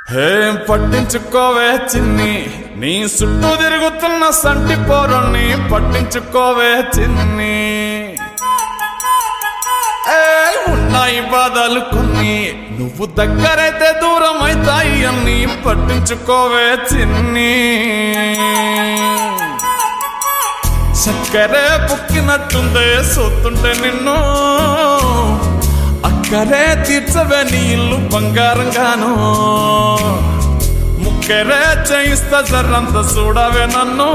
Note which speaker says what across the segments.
Speaker 1: ఏం పట్టించుకోవే చిన్ని నీ చుట్టూ తిరుగుతున్న సంటి పోరుణ్ణి పట్టించుకోవే చిన్ని ఏ ఉన్నాయి బాధలు కొన్ని నువ్వు దగ్గరైతే దూరం అవుతాయి అన్ని పట్టించుకోవే చిన్ని చక్కరే పుక్కినట్టుందే సోతుంటే నిన్ను అక్కరే తీర్చవే నీ ఇల్లు బంగారంగాను ముక్కరే చేయిస్తా జర్రంత చూడవే నన్ను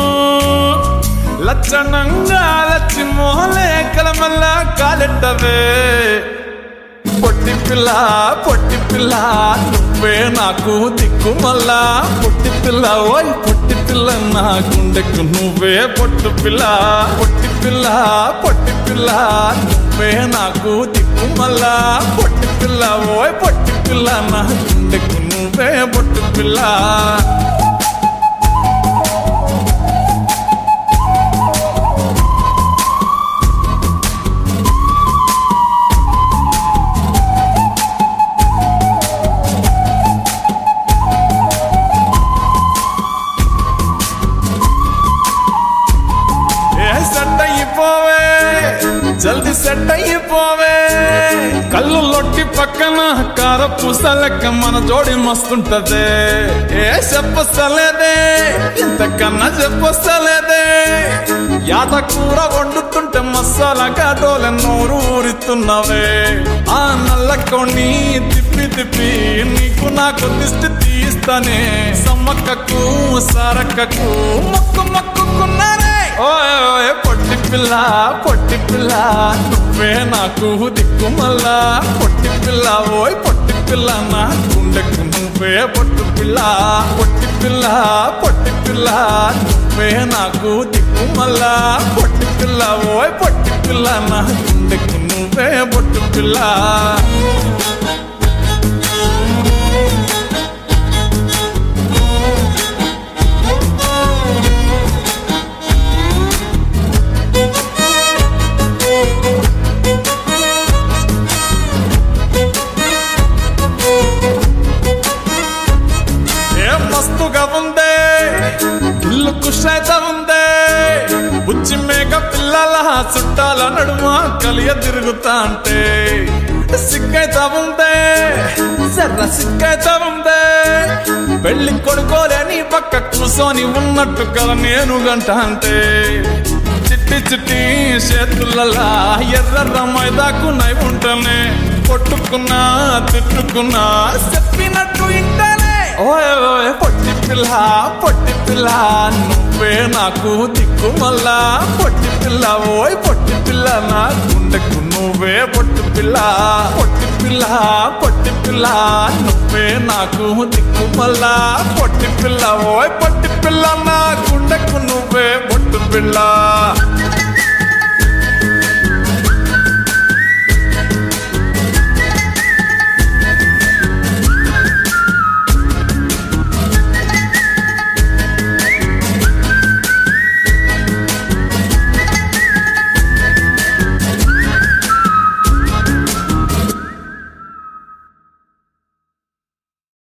Speaker 1: లచ్చణంగా లచ్చి మోహలే కలమల్ల కాలెట్టవే పొట్టి పిల్ల పొట్టి పిల్ల నువ్వే నాకు దిక్కు మళ్ళా పొట్టి పిల్ల ఓయ్ పొట్టి పిల్ల నా గుండెకు నువ్వే పొట్టు పిల్ల పొట్టి పిల్ల పొట్టి పిల్ల నువ్వే నాకు దిక్కు మళ్ళా పొట్టి పిల్ల ఓయ్ పొట్టి పిల్ల నా గుండెకు నువ్వే పొట్టు పిల్ల ఏ సెట్ అయిపోవే జల్ది సెట్ అయిపోవే కళ్ళు లొట్టి పక్కన కార పూసలెక్క మన జోడి మస్తుంటదే ఏ చెప్పసలేదే ఇంతకన్నా చెప్పసలేదే యాత కూర వండుతుంటే మసాలాగా డోలె నోరు ఊరిస్తున్నవే ఆ నల్ల కొన్ని తిప్పి తిప్పి నీకు నాకు దిష్టి తీస్తానే సమ్మక్కకు సారక్కకు మొక్కు మొక్కుకున్నానే ఓయ్ ఓయ్ పొట్టి పిల్ల పొట్టి పిల్ల నువ్వే నాకు దిక్కు మళ్ళా పొట్టి పిల్ల ఓయ్ పొట్టి పిల్ల నా గుండెకు నువ్వే పొట్టు పిల్ల పొట్టి పిల్ల పొట్టి పిల్ల నువ్వే నాకు దిక్కు మళ్ళా పొట్టి పిల్ల ఓయ్ పొట్టి పిల్ల నా గుండెకు నువ్వే పొట్టు పిల్ల ఏం మస్తుగా ఉందే ఇల్లు కుషైత ఉందే బుచ్చి మేక పిల్లల చుట్టాల నడుమ కలియ తిరుగుతా అంటే సిక్కైత ఉందే సర్ర సిక్కైత ఉందే పెళ్లి కొడుకోలేని పక్క కూసోని ఉన్నట్టు కదా నేను గంట అంటే చిట్టి చిట్టి చేతులలా ఎర్ర మైదాకు నై ఉంటనే కొట్టుకున్నా తిట్టుకున్నా చెప్పినట్టు ఇంటనే ఓయ్ ఓయ్ పొట్టి పిల్ల పొట్టి పిల్ల నువ్వే నాకు దిక్కు మళ్ళా పొట్టి పిల్ల ఓయ్ పొట్టి పిల్ల నా గుండెకు నువ్వే పొట్టి పిల్ల పొట్టి పిల్ల పొట్టి పిల్ల నువ్వే నాకు దిక్కు మళ్ళా పొట్టి పిల్ల ఓయ్ పొట్టి పిల్ల నా గుండెకు నువ్వే పొట్టు పిల్ల